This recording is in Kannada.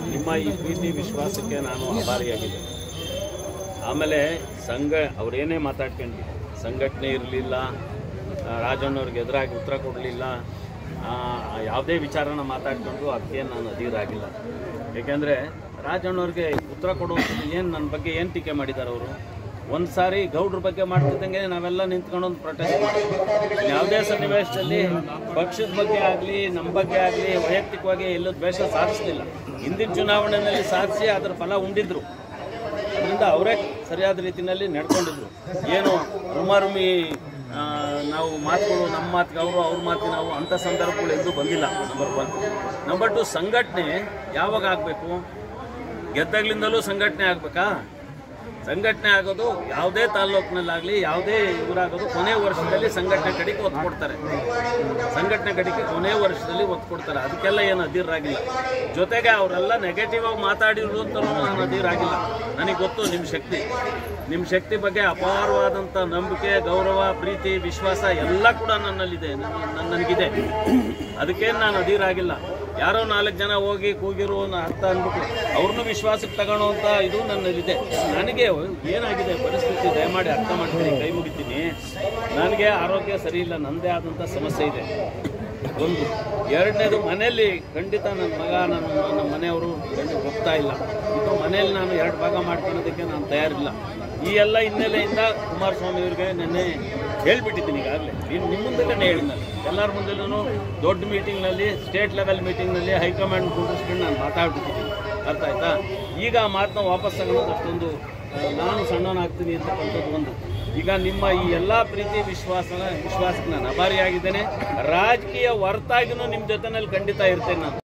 ನಿಮ್ಮ ಈ ಪ್ರೀತಿ ವಿಶ್ವಾಸಕ್ಕೆ ನಾನು ಆಭಾರಿಯಾಗಿದ್ದೆ ಆಮೇಲೆ ಸಂಘ ಅವರೇನೇ ಮಾತಾಡ್ಕೊಂಡು ಸಂಘಟನೆ ಇರಲಿಲ್ಲ ರಾಜಣ್ಣವ್ರಿಗೆ ಎದುರಾಗಿ ಉತ್ತರ ಕೊಡಲಿಲ್ಲ ಯಾವುದೇ ವಿಚಾರನ ಮಾತಾಡ್ಕೊಂಡು ಅದಕ್ಕೆ ನಾನು ಅಧೀರಾಗಿಲ್ಲ ಏಕೆಂದರೆ ರಾಜಣ್ಣವ್ರಿಗೆ ಉತ್ತರ ಕೊಡುವಂಥದ್ದು ಏನು ನನ್ನ ಬಗ್ಗೆ ಏನು ಟೀಕೆ ಮಾಡಿದ್ದಾರೆ ಅವರು ಒಂದು ಸಾರಿ ಗೌಡ್ರ ಬಗ್ಗೆ ಮಾಡ್ತಿದ್ದಂಗೆ ನಾವೆಲ್ಲ ನಿಂತ್ಕೊಂಡು ಒಂದು ಪ್ರೊಟೆಸ್ಟ್ ಮಾಡ್ತೀವಿ ಯಾವುದೇ ಸನ್ನಿವೇಶದಲ್ಲಿ ಪಕ್ಷದ ಬಗ್ಗೆ ಆಗಲಿ ನಮ್ಮ ಬಗ್ಗೆ ಆಗಲಿ ವೈಯಕ್ತಿಕವಾಗಿ ಎಲ್ಲೂ ದ್ವೇಷ ಸಾಧಿಸಲಿಲ್ಲ ಹಿಂದಿನ ಚುನಾವಣೆಯಲ್ಲಿ ಸಾಧಿಸಿ ಅದರ ಫಲ ಉಂಡಿದ್ರು ಅದರಿಂದ ಅವರೇ ಸರಿಯಾದ ರೀತಿಯಲ್ಲಿ ನಡ್ಕೊಂಡಿದ್ರು ಏನು ರುಮಾರುಮಿ ಆ, ನಾವು ಮಾತುಗಳು ನಮ್ಮ ಮಾತಿಗೆ ಅವರು ಅವ್ರ ಮಾತಿಗೆ ನಾವು ಅಂಥ ಸಂದರ್ಭಗಳು ಎಂದೂ ಬಂದಿಲ್ಲ ನಂಬರ್ ಒನ್ ನಂಬರ್ ಟು ಸಂಘಟನೆ ಯಾವಾಗ ಆಗಬೇಕು ಗೆದ್ದಾಗ್ಲಿಂದಲೂ ಸಂಘಟನೆ ಆಗಬೇಕಾ ಸಂಘಟನೆ ಆಗೋದು ಯಾವುದೇ ತಾಲ್ಲೂಕಿನಲ್ಲಾಗಲಿ ಯಾವುದೇ ಇವರಾಗೋದು ಕೊನೆ ವರ್ಷದಲ್ಲಿ ಸಂಘಟನೆ ಕಡೆಗೆ ಒತ್ತು ಕೊಡ್ತಾರೆ ಸಂಘಟನೆ ಕಡೆಗೆ ಕೊನೆ ವರ್ಷದಲ್ಲಿ ಒತ್ತು ಕೊಡ್ತಾರೆ ಅದಕ್ಕೆಲ್ಲ ಏನು ಅಧೀರಾಗಿಲ್ಲ ಜೊತೆಗೆ ಅವರೆಲ್ಲ ನೆಗೆಟಿವ್ ಆಗಿ ಮಾತಾಡಿದ್ರು ಅಂತಲೂ ನಾನು ಅಧೀರಾಗಿಲ್ಲ ನನಗೆ ಗೊತ್ತು ನಿಮ್ಮ ಶಕ್ತಿ ನಿಮ್ಮ ಶಕ್ತಿ ಬಗ್ಗೆ ಅಪಾರವಾದಂಥ ನಂಬಿಕೆ ಗೌರವ ಪ್ರೀತಿ ವಿಶ್ವಾಸ ಎಲ್ಲ ಕೂಡ ನನ್ನಲ್ಲಿದೆ ನನ್ನ- ನನ್ನ- ನನಗಿದೆ ಅದಕ್ಕೇನು ನಾನು ಅಧೀರಾಗಿಲ್ಲ ಯಾರೋ ನಾಲ್ಕು ಜನ ಹೋಗಿ ಕೂಗಿರು ಅನ್ನೋ ಅರ್ಥ ಅಂದ್ಬಿಟ್ಟು ಅವ್ರನ್ನೂ ವಿಶ್ವಾಸಕ್ಕೆ ತಗೊಳ್ಳೋಂಥ ಇದು ನನ್ನಲ್ಲಿದೆ ನನಗೆ ಏನಾಗಿದೆ ಪರಿಸ್ಥಿತಿ ದಯಮಾಡಿ ಅರ್ಥ ಮಾಡ್ತೀನಿ ಕೈ ಮುಗಿತೀನಿ ನನಗೆ ಆರೋಗ್ಯ ಸರಿ ಇಲ್ಲ ನನ್ನದೇ ಆದಂಥ ಸಮಸ್ಯೆ ಇದೆ ಒಂದು ಎರಡನೇದು ಮನೆಯಲ್ಲಿ ಖಂಡಿತ ನನ್ನ ಮಗ ನನ್ನ ನನ್ನ ಮನೆಯವರು ಖಂಡಿತ ಹೋಗ್ತಾ ಇಲ್ಲ ಇದು ಮನೆಯಲ್ಲಿ ನಾನು ಎರಡು ಭಾಗ ಮಾಡ್ಕೊಳ್ಳೋದಕ್ಕೆ ನಾನು ತಯಾರಿಲ್ಲ ಈ ಎಲ್ಲ ಹಿನ್ನೆಲೆಯಿಂದ ಕುಮಾರಸ್ವಾಮಿ ಅವರಿಗೆ ನಿನ್ನೆ ಹೇಳ್ಬಿಟ್ಟಿದ್ದೀನಿ ಈಗಾಗಲೇ ನಿಮ್ಮ ನಿಮ್ಮ ಮುಂದೆನೇ ಹೇಳಿದ್ದೆ ಎಲ್ಲರ ಮುಂದೆನೂ ದೊಡ್ಡ ಮೀಟಿಂಗ್ನಲ್ಲಿ ಸ್ಟೇಟ್ ಲೆವೆಲ್ ಮೀಟಿಂಗ್ನಲ್ಲಿ ಹೈಕಮಾಂಡ್ ಕುಂದಿಸ್ಕೊಂಡು ನಾನು ಮಾತಾಡ್ಬಿಟ್ಟಿದ್ದೀನಿ ಅರ್ಥ ಆಯ್ತಾ ಈಗ ಆ ಮಾತನ್ನ ವಾಪಸ್ ತಗೊಳ್ಳೋದು ಅಷ್ಟೊಂದು ಆ, ನಾನು ಸಣ್ಣವನಾಗ್ತೀನಿ ಅಂತಕ್ಕಂಥದ್ದು ಒಂದು ಈಗ ನಿಮ್ಮ ಈ ಎಲ್ಲ ಪ್ರೀತಿ ವಿಶ್ವಾಸನ ವಿಶ್ವಾಸಕ್ಕೆ ನಾನು ಅಭಾರಿಯಾಗಿದ್ದೇನೆ ರಾಜಕೀಯ ಹೊರತಾಗಿನೂ ನಿಮ್ಮ ಜೊತೆನಲ್ಲಿ ಖಂಡಿತ ಇರ್ತೇನೆ ನಾನು